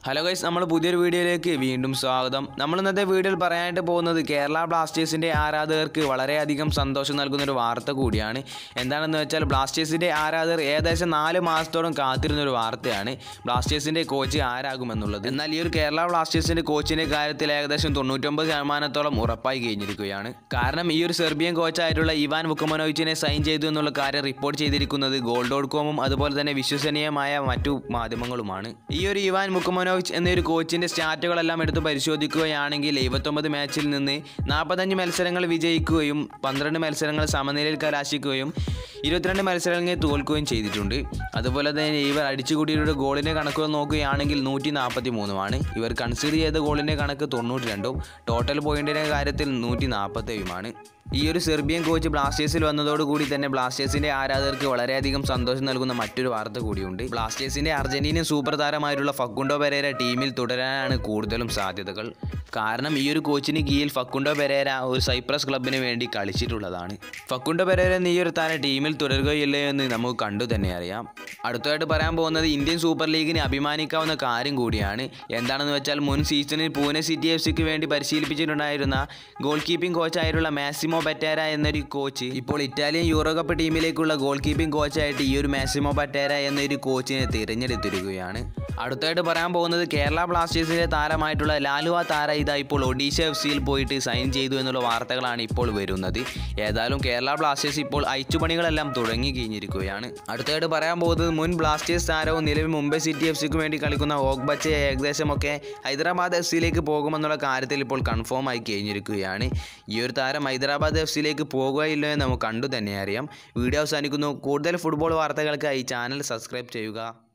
hello guys നമ്മൾ പുതിയൊരു വീഡിയോയിലേക്ക് വീണ്ടും സ്വാഗതം നമ്മൾ ഇന്നത്തെ വീഡിയോയിൽ പറയാനായിട്ട് പോകുന്നത് കേരള ബ്ലാസ്റ്റേഴ്സിൻ്റെ ആരാധകർക്ക് വളരെയധികം സന്തോഷം നൽകുന്ന ഒരു വാർത്ത കൂടിയാണ് എന്താണെന്ന് വെച്ചാൽ ബ്ലാസ്റ്റേഴ്സിൻ്റെ ആരാധകർ ഏകദേശം നാല് മാസത്തോളം കാത്തിരുന്ന ഒരു വാർത്തയാണ് ബ്ലാസ്റ്റേഴ്സിൻ്റെ കോച്ച് ആരാകുമെന്നുള്ളത് എന്നാൽ ഈ ഒരു കേരള ബ്ലാസ്റ്റേഴ്സിൻ്റെ കോച്ചിൻ്റെ കാര്യത്തിൽ ഏകദേശം തൊണ്ണൂറ്റൊമ്പത് ശതമാനത്തോളം ഉറപ്പായി കഴിഞ്ഞിരിക്കുകയാണ് കാരണം ഈ ഒരു സെർബിയൻ കോച്ചായിട്ടുള്ള ഇവാൻ വുക്കമനോവിച്ചിനെ സൈൻ ചെയ്തു എന്നുള്ള കാര്യം റിപ്പോർട്ട് ചെയ്തിരിക്കുന്നത് ഗോൾ ഡോട്ട് കോമും അതുപോലെ തന്നെ വിശ്വസനീയമായ മറ്റു മാധ്യമങ്ങളുമാണ് ഈ ഒരു ഇവാൻ മുക്കമനോവിച്ച് എന്നൊരു കോച്ചിന്റെ സ്റ്റാറ്റുകളെല്ലാം എടുത്ത് പരിശോധിക്കുകയാണെങ്കിൽ എഴുപത്തൊമ്പത് മാച്ചിൽ നിന്ന് നാൽപ്പത്തഞ്ച് മത്സരങ്ങൾ വിജയിക്കുകയും പന്ത്രണ്ട് മത്സരങ്ങൾ സമനിലയിൽ കലാശിക്കുകയും ഇരുപത്തിരണ്ട് മത്സരങ്ങൾ തോൽക്കുകയും ചെയ്തിട്ടുണ്ട് അതുപോലെ തന്നെ ഇവർ അടിച്ചുകൂടിയുടെ ഗോളിൻ്റെ കണക്കുകൾ നോക്കുകയാണെങ്കിൽ നൂറ്റി നാൽപ്പത്തി മൂന്നുമാണ് ഇവർ കൺസിഡർ ചെയ്ത ഗോളിൻ്റെ കണക്ക് തൊണ്ണൂറ്റി രണ്ടും ടോട്ടൽ പോയിന്റിൻ്റെ കാര്യത്തിൽ നൂറ്റി നാൽപ്പത്തേഴുമാണ് ഈ ഒരു സെർബിയൻ കോച്ച് ബ്ലാസ്റ്റേഴ്സിൽ വന്നതോടുകൂടി തന്നെ ബ്ലാസ്റ്റേഴ്സിന്റെ ആരാധകർക്ക് വളരെയധികം സന്തോഷം നൽകുന്ന മറ്റൊരു വാർത്ത കൂടിയുണ്ട് ബ്ലാസ്റ്റേഴ്സിന്റെ അർജന്റീനിയൻ സൂപ്പർ താരമായിട്ടുള്ള ഫക്കുണ്ടോ പെരേര ടീമിൽ തുടരാനാണ് കൂടുതലും സാധ്യതകൾ കാരണം ഈ ഒരു കോച്ചിന് കീഴിൽ ഫക്കുണ്ടോ പെരേര ഒരു സൈപ്രസ് ക്ലബിന് വേണ്ടി കളിച്ചിട്ടുള്ളതാണ് ഫക്കുണ്ടോ പെരേര എന്ന ഈ ഒരു താരം ടീമിൽ തുടരുകയില്ലേ എന്ന് നമുക്ക് കണ്ടു തന്നെ അറിയാം അടുത്തതായിട്ട് പറയാൻ പോകുന്നത് ഇന്ത്യൻ സൂപ്പർ ലീഗിനെ അഭിമാനിക്കാവുന്ന കാര്യം കൂടിയാണ് എന്താണെന്ന് വെച്ചാൽ മുൻ സീസണിൽ പൂനെ സിറ്റി എഫ് സിക്ക് വേണ്ടി പരിശീലിപ്പിച്ചിട്ടുണ്ടായിരുന്ന ഗോൾ കീപ്പിംഗ് കോച്ചായിട്ടുള്ള മാസിമോ ബറ്റേര എന്നൊരു കോച്ച് ഇപ്പോൾ ഇറ്റാലിയൻ യൂറോ കപ്പ് ടീമിലേക്കുള്ള ഗോൾ കീപ്പിംഗ് കോച്ചായിട്ട് ഈ ഒരു മാസിമോ ബറ്റേര എന്നൊരു കോച്ചിനെ തിരഞ്ഞെടുത്തിരിക്കുകയാണ് അടുത്തായിട്ട് പറയാൻ പോകുന്നത് കേരള ബ്ലാസ്റ്റേഴ്സിലെ താരമായിട്ടുള്ള ലാലുവ താര ഇതാ ഇപ്പോൾ ഒഡീഷ എഫ് സിയിൽ പോയിട്ട് സൈൻ ചെയ്തു എന്നുള്ള വാർത്തകളാണ് ഇപ്പോൾ വരുന്നത് ഏതായാലും കേരള ബ്ലാസ്റ്റേഴ്സ് ഇപ്പോൾ അയച്ചുപണികളെല്ലാം തുടങ്ങി കഴിഞ്ഞിരിക്കുകയാണ് അടുത്തായിട്ട് പറയാൻ പോകുന്നത് മുൻ ബ്ലാസ്റ്റേഴ്സ് താരവും നിലവിൽ മുംബൈ സിറ്റി എഫ് സിക്ക് വേണ്ടി കളിക്കുന്ന ഓഗ്ബച്ചെ ഏകദേശമൊക്കെ ഹൈദരാബാദ് എഫ് സിയിലേക്ക് പോകുമെന്നുള്ള കാര്യത്തിൽ ഇപ്പോൾ കൺഫേം ആയി കഴിഞ്ഞിരിക്കുകയാണ് ഈ ഒരു താരം ഹൈദരാബാദ് എഫ് സിയിലേക്ക് പോകുകയില്ലോ എന്ന് നമുക്ക് കണ്ടു തന്നെ അറിയാം വീഡിയോ അവസാനിക്കുന്നു കൂടുതൽ ഫുട്ബോൾ വാർത്തകൾക്കായി ചാനൽ സബ്സ്ക്രൈബ് ചെയ്യുക